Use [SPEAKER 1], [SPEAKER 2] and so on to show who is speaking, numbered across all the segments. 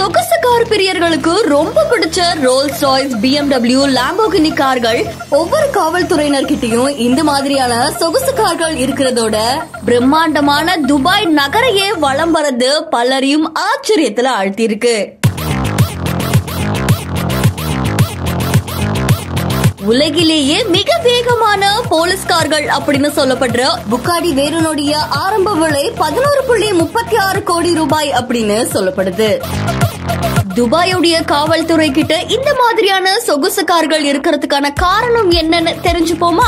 [SPEAKER 1] சொகுசு கார் பிரியர்களுக்கு ரொம்ப பிடிச்ச ரோல்ஸ் ராய்ஸ் பிஎம்டபிள்யூ லாம்போகினி கார்கள் ஒவ்வொரு காவல்துறையினர்கிட்டயும் இந்த மாதிரியான சொகுசு கார்கள் இருக்கிறதோட பிரம்மாண்டமான துபாய் நகரையே வலம் வரது பலரையும் ஆச்சரியத்துல ஆழ்த்தியிருக்கு உலகிலேயே மிக வேகமான போலீஸ் கார்கள் அப்படின்னு சொல்லப்படுற புக்காடி வேரனுடைய ஆரம்ப விலை பதினோரு புள்ளி முப்பத்தி ஆறு கோடி ரூபாய் அப்படின்னு சொல்லப்படுது துபாயுடைய காவல்துறை கிட்ட இந்த மாதிரியான சொகுசு கார்கள் இருக்கிறதுக்கான காரணம் என்னன்னு தெரிஞ்சுப்போமா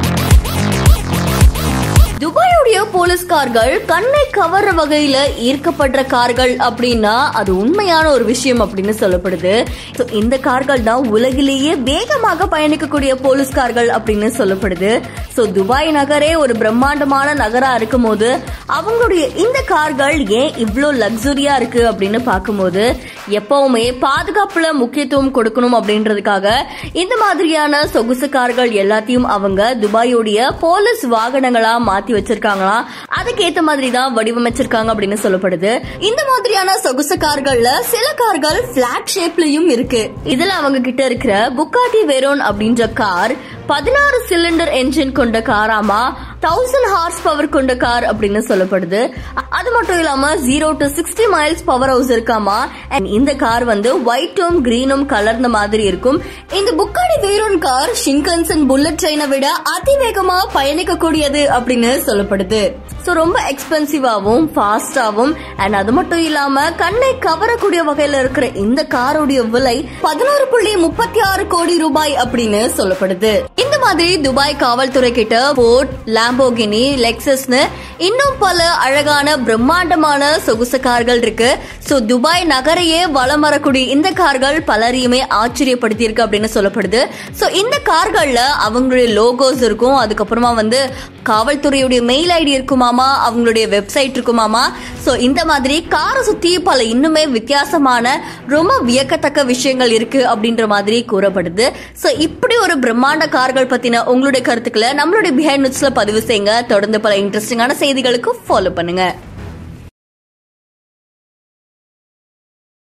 [SPEAKER 1] துபாயுடைய போலீஸ்கார்கள் கண்ணை கவர்ற வகையில ஈர்க்கப்படுற கார்கள் அப்படின்னா அது உண்மையான ஒரு விஷயம் அப்படின்னு சொல்லப்படுது So, இந்த கார்கள் தான் உலகிலேயே வேகமாக பயணிக்கக்கூடிய போலீஸ் கார்கள் அப்படின்னு சொல்லப்படுது சோ துபாய் நகரே ஒரு பிரம்மாண்டமான நகரா இருக்கும் போது அவங்களுடைய இந்த கார்கள் ஏன் இவ்ளோ லக்ஸுரியா இருக்கு அப்படின்னு பார்க்கும்போது எப்பவுமே பாதுகாப்புல முக்கியத்துவம் கொடுக்கணும் அப்படின்றதுக்காக இந்த மாதிரியான சொகுசு கார்கள் எல்லாத்தையும் அவங்க துபாயுடைய போலீஸ் வாகனங்களா மாத்தி வச்சிருக்காங்களாம் அதுக்கேத்த மாதிரி தான் வடிவமைச்சிருக்காங்க அப்படின்னு சொல்லப்படுது இந்த மாதிரியான சொகுசு கார்கள்ல சில கார்கள் பிளாட் ஷேப்லயும் இருக்கு இதுல அவங்க கிட்ட இருக்கிற புக்காட்டி வெரோன் அப்படின்ற கார் பதினாறு சிலிண்டர் என்ஜின் கொண்ட காராமா தௌசண்ட் ஹார்ஸ் பவர் கொண்ட கார் அப்படின்னு சொல்லப்படுது அ- அது மட்டும் இல்லாம zero to sixty miles powerhouse இருக்காமா அண்ட் இந்த கார் வந்து ஒயிட்டும் கிரீனும் கலர்ந்த மாதிரி இருக்கும் இந்த புக்காடி வேரோன் கார் ஷின்கன்சன் புல்லட் ட்ரெயினை விட அதிவேகமா பயணிக்கக்கூடியது அப்படின்னு சொல்லப்படுது ஸோ ரொம்ப எக்ஸ்பென்சிவாகவும் ஃபாஸ்டாகவும் அண்ட் அது மட்டும் இல்லாம கண்ணை கவரக்கூடிய வகையில இருக்கிற இந்த காரோடைய விலை பதினோரு புள்ளி முப்பத்தி ஆறு கோடி ரூபாய் அப்படின்னு சொல்லப்படுது இந்த மாதிரி துபாய் காவல்துறை கிட்ட போர்ட் லாம்போகினி லெக்சஸ்னு இன்னும் பல அழகான பிரம்மாண்டமான சொகுசு கார்கள் இருக்கு ஸோ துபாய் நகரையே வலம் வரக்கூடிய இந்த கார்கள் பலரையுமே ஆச்சரியப்படுத்தி இருக்கு அப்படின்னு சொல்லப்படுது ஸோ இந்த கார்கள்ல அவங்களுடைய லோகோஸ் இருக்கும் அதுக்கப்புறமா வந்து காவல்துறையுடைய மெயில் ஐடி இருக்குமாமா அவங்களுடைய வெப்சைட் இருக்குமாமா ஸோ இந்த மாதிரி காரை சுத்தி பல இன்னுமே வித்தியாசமான ரொம்ப வியக்கத்தக்க விஷயங்கள் இருக்கு அப்படின்ற மாதிரி கூறப்படுது ஸோ இப்படி ஒரு பிரம்மாண்ட கார்கள் பத்தின உங்களுடைய கருத்துக்களை நம்மளுடைய பிஹைண்ட் நியூஸ்ல பதிவு செய்யுங்க தொடர்ந்து பல இன்ட்ரெஸ்டிங்கான செய்திகளுக்கு ஃபாலோ பண்ணுங்க